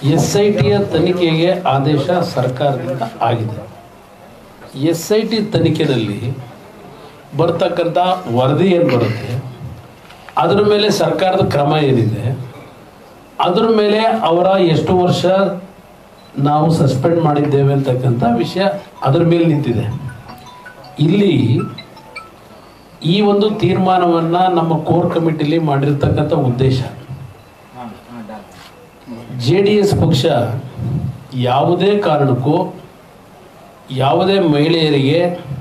S I ಟಿಯ ತನಿಖೆಗೆ ಆದೇಶ ಸರ್ಕಾರದಿಂದ ಆಗಿದೆ ಎಸ್ ಐ ಟಿ ತನಿಖೆಯಲ್ಲಿ ಬರ್ತಕ್ಕಂಥ ವರದಿ ಏನು ಬರುತ್ತೆ ಅದರ ಮೇಲೆ ಸರ್ಕಾರದ ಕ್ರಮ ಏನಿದೆ ಅದರ ಮೇಲೆ ಅವರ ಎಷ್ಟು ವರ್ಷ ನಾವು ಸಸ್ಪೆಂಡ್ ಮಾಡಿದ್ದೇವೆ ಅಂತಕ್ಕಂಥ ವಿಷಯ ಅದರ ಮೇಲೆ ನಿಂತಿದೆ ಇಲ್ಲಿ ಈ ಒಂದು ತೀರ್ಮಾನವನ್ನು ನಮ್ಮ ಕೋರ್ ಕಮಿಟಿಲಿ ಮಾಡಿರ್ತಕ್ಕಂಥ ಉದ್ದೇಶ ಜೆ ಡಿ ಎಸ್ ಪಕ್ಷ ಯಾವುದೇ ಕಾರಣಕ್ಕೂ ಯಾವುದೇ ಮಹಿಳೆಯರಿಗೆ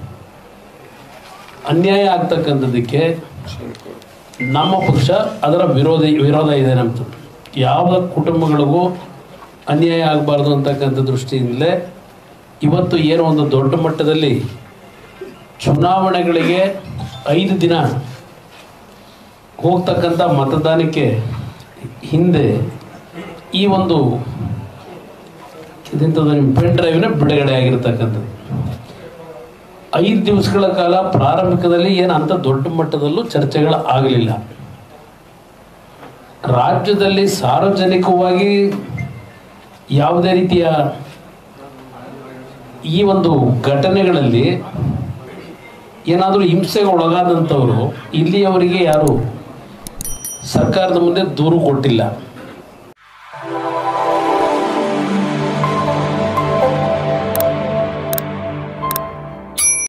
ಅನ್ಯಾಯ ಆಗ್ತಕ್ಕಂಥದ್ದಕ್ಕೆ ನಮ್ಮ ಪಕ್ಷ ಅದರ ವಿರೋಧ ವಿರೋಧ ಇದೆ ನಮ್ಮದು ಯಾವ ಕುಟುಂಬಗಳಿಗೂ ಅನ್ಯಾಯ ಆಗಬಾರ್ದು ಅಂತಕ್ಕಂಥ ದೃಷ್ಟಿಯಿಂದಲೇ ಇವತ್ತು ಏನೋ ಒಂದು ದೊಡ್ಡ ಮಟ್ಟದಲ್ಲಿ ಚುನಾವಣೆಗಳಿಗೆ ಐದು ದಿನ ಹೋಗ್ತಕ್ಕಂಥ ಮತದಾನಕ್ಕೆ ಹಿಂದೆ ಈ ಒಂದು ಇದೆಂಥದ್ದು ನಿಮ್ಮ ಪೆನ್ ಡ್ರೈವ್ನ ಬಿಡುಗಡೆ ಆಗಿರ್ತಕ್ಕಂಥದ್ದು ಐದು ದಿವಸಗಳ ಕಾಲ ಪ್ರಾರಂಭಿಕದಲ್ಲಿ ಏನು ಅಂತ ದೊಡ್ಡ ಮಟ್ಟದಲ್ಲೂ ಚರ್ಚೆಗಳು ಆಗಲಿಲ್ಲ ರಾಜ್ಯದಲ್ಲಿ ಸಾರ್ವಜನಿಕವಾಗಿ ಯಾವುದೇ ರೀತಿಯ ಈ ಒಂದು ಘಟನೆಗಳಲ್ಲಿ ಏನಾದರೂ ಹಿಂಸೆಗೆ ಒಳಗಾದಂಥವರು ಇಲ್ಲಿಯವರಿಗೆ ಯಾರು ಸರ್ಕಾರದ ಮುಂದೆ ದೂರು ಕೊಟ್ಟಿಲ್ಲ